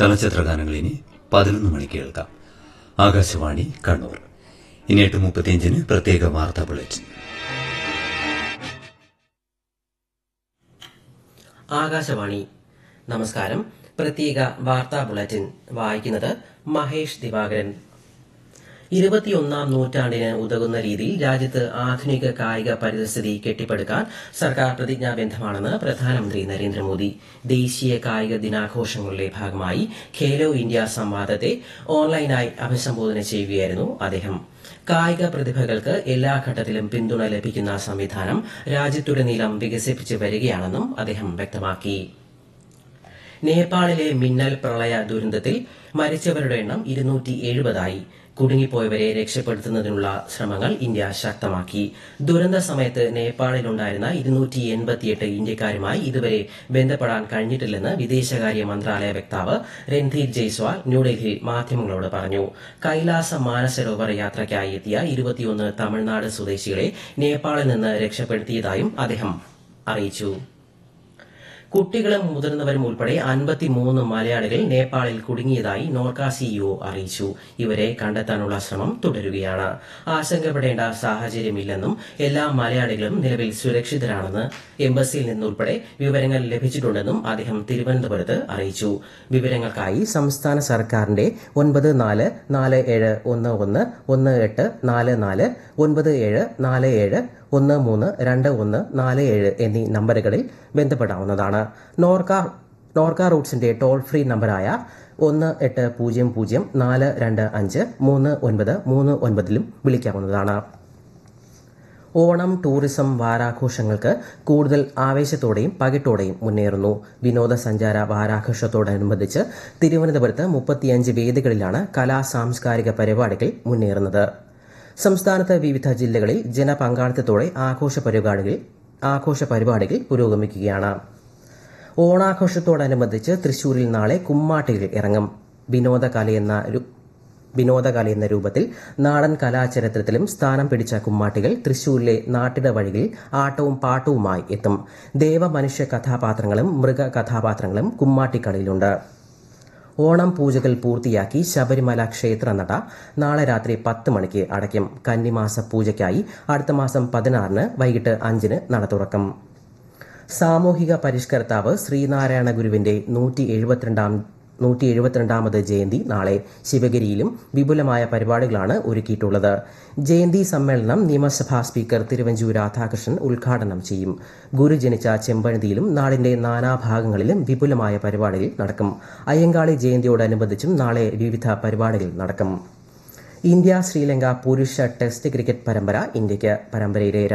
ചലച്ചിത്ര ഗാനങ്ങൾ ഇനി പതിനൊന്ന് മണിക്ക് കേൾക്കാം ആകാശവാണി കണ്ണൂർ ഇനി എട്ട് മുപ്പത്തിയഞ്ചിന് പ്രത്യേക വാർത്താ ബുള്ളറ്റിൻ ആകാശവാണി നമസ്കാരം പ്രത്യേക വാർത്താ ബുള്ളറ്റിൻ വായിക്കുന്നത് മഹേഷ് ദിവാകരൻ ഇരുപത്തിയൊന്നാം നൂറ്റാണ്ടിന് ഉതകുന്ന രീതിയിൽ രാജ്യത്ത് ആധുനിക കായിക പരിസ്ഥിതി കെട്ടിപ്പടുക്കാൻ സർക്കാർ പ്രതിജ്ഞാബദ്ധമാണെന്ന് പ്രധാനമന്ത്രി നരേന്ദ്രമോദി ദേശീയ കായിക ദിനാഘോഷങ്ങളുടെ ഭാഗമായി ഖേലോ ഇന്ത്യ സംവാദത്തെ ഓൺലൈനായി അഭിസംബോധന ചെയ്യുകയായിരുന്നു അദ്ദേഹം കായിക പ്രതിഭകൾക്ക് എല്ലാ ഘട്ടത്തിലും പിന്തുണ ലഭിക്കുന്ന സംവിധാനം രാജ്യത്തുടനീളം വികസിപ്പിച്ചു വരികയാണെന്നും അദ്ദേഹം വ്യക്തമാക്കി നേപ്പാളിലെ മിന്നൽ പ്രളയ ദുരന്തത്തിൽ മരിച്ചവരുടെ എണ്ണം ഇരുന്നൂറ്റി എഴുപതായി കുടുങ്ങിപ്പോയവരെ രക്ഷപ്പെടുത്തുന്നതിനുള്ള ശ്രമങ്ങൾ ഇന്ത്യ ശക്തമാക്കി ദുരന്ത സമയത്ത് നേപ്പാളിലുണ്ടായിരുന്ന ഇരുന്നൂറ്റി എൺപത്തിയെട്ട് ഇന്ത്യക്കാരുമായി ഇതുവരെ ബന്ധപ്പെടാൻ കഴിഞ്ഞിട്ടില്ലെന്ന് വിദേശകാര്യ മന്ത്രാലയ വക്താവ് രൺധീർ ജയ്സ്വാൾ ന്യൂഡൽഹിയിൽ മാധ്യമങ്ങളോട് പറഞ്ഞു കൈലാസ മാനസരോവർ യാത്രയ്ക്കായി എത്തിയ ഇരുപത്തിയൊന്ന് തമിഴ്നാട് സ്വദേശികളെ നേപ്പാളിൽ നിന്ന് രക്ഷപ്പെടുത്തിയതായും അദ്ദേഹം അറിയിച്ചു കുട്ടികളും മുതിർന്നവരും ഉൾപ്പെടെ അൻപത്തിമൂന്ന് മലയാളികൾ നേപ്പാളിൽ കുടുങ്ങിയതായി നോർക്ക സിഇഒ അറിയിച്ചു ഇവരെ കണ്ടെത്താനുള്ള ശ്രമം തുടരുകയാണ് ആശങ്കപ്പെടേണ്ട സാഹചര്യമില്ലെന്നും എല്ലാ മലയാളികളും നിലവിൽ സുരക്ഷിതരാണെന്ന് എംബസിയിൽ നിന്നുൾപ്പെടെ വിവരങ്ങൾ ലഭിച്ചിട്ടുണ്ടെന്നും അദ്ദേഹം തിരുവനന്തപുരത്ത് അറിയിച്ചു വിവരങ്ങൾക്കായി സംസ്ഥാന സർക്കാരിന്റെ ഒൻപത് നാല് നാല് ഏഴ് ഒന്ന് ഒന്ന് ഒന്ന് എട്ട് നാല് നാല് ഒൻപത് ഏഴ് നാല് ഏഴ് ഒന്ന് മൂന്ന് രണ്ട് ഒന്ന് നാല് ഏഴ് എന്നീ നമ്പറുകളിൽ ബന്ധപ്പെടാവുന്നതാണ് നോർക്ക നോർക്ക റൂട്ട്സിന്റെ ടോൾ ഫ്രീ നമ്പറായ ഒന്ന് എട്ട് പൂജ്യം പൂജ്യം നാല് രണ്ട് അഞ്ച് മൂന്ന് ഒൻപത് മൂന്ന് ഒൻപതിലും വിളിക്കാവുന്നതാണ് ഓണം ടൂറിസം വാരാഘോഷങ്ങൾക്ക് കൂടുതൽ ആവേശത്തോടെയും പകിട്ടോടെയും മുന്നേറുന്നു വിനോദസഞ്ചാര വാരാഘോഷത്തോടനുബന്ധിച്ച് തിരുവനന്തപുരത്ത് മുപ്പത്തിയഞ്ച് വേദികളിലാണ് കലാ സാംസ്കാരിക പരിപാടികൾ മുന്നേറുന്നത് സംസ്ഥാനത്ത് വിവിധ ജില്ലകളിൽ ജനപങ്കാളിത്തത്തോടെ ആഘോഷ പരിപാടികൾ ആഘോഷ പരിപാടികൾ പുരോഗമിക്കുകയാണ് ഓണാഘോഷത്തോടനുബന്ധിച്ച് തൃശൂരിൽ നാളെ കുമ്മാട്ടികൾ ഇറങ്ങും വിനോദകലയെന്ന രു- വിനോദകല എന്ന രൂപത്തിൽ നാടൻ കലാചരിത്രത്തിലും സ്ഥാനം പിടിച്ച കുമ്മാട്ടികൾ തൃശൂരിലെ നാട്ടിട വഴികളിൽ ആട്ടവും പാട്ടവുമായി എത്തും ദേവമനുഷ്യ കഥാപാത്രങ്ങളും മൃഗ കഥാപാത്രങ്ങളും കുമ്മാട്ടിക്കളിയിലുണ്ട് ഓണം പൂജകൾ പൂർത്തിയാക്കി ശബരിമല ക്ഷേത്ര നട നാളെ രാത്രി പത്ത് മണിക്ക് അടയ്ക്കും കന്നിമാസ പൂജയ്ക്കായി അടുത്ത മാസം പതിനാറിന് വൈകിട്ട് അഞ്ചിന് നട തുറക്കും സാമൂഹിക പരിഷ്കർത്താവ് ശ്രീനാരായണ ഗുരുവിന്റെ നൂറ്റി എഴുപത്തിരണ്ടാം നൂറ്റി എഴുപത്തിരണ്ടാമത് ജയന്തി നാളെ ശിവഗിരിയിലും വിപുലമായ പരിപാടികളാണ് ഒരുക്കിയിട്ടുള്ളത് ജയന്തി സമ്മേളനം നിയമസഭാ സ്പീക്കർ തിരുവഞ്ചൂർ രാധാകൃഷ്ണൻ ഉദ്ഘാടനം ചെയ്യും ഗുരു ജനിച്ച ചെമ്പഴന്തിയിലും നാടിന്റെ നാനാഭാഗങ്ങളിലും വിപുലമായ പരിപാടികൾ നടക്കും അയ്യങ്കാളി ജയന്തിയോടനുബന്ധിച്ചും നാളെ വിവിധ പരിപാടികൾ നടക്കും ഇന്ത്യ ശ്രീലങ്ക പുരുഷ ടെസ്റ്റ് ക്രിക്കറ്റ് പരമ്പര ഇന്ത്യയ്ക്ക് പരമ്പരയിലെ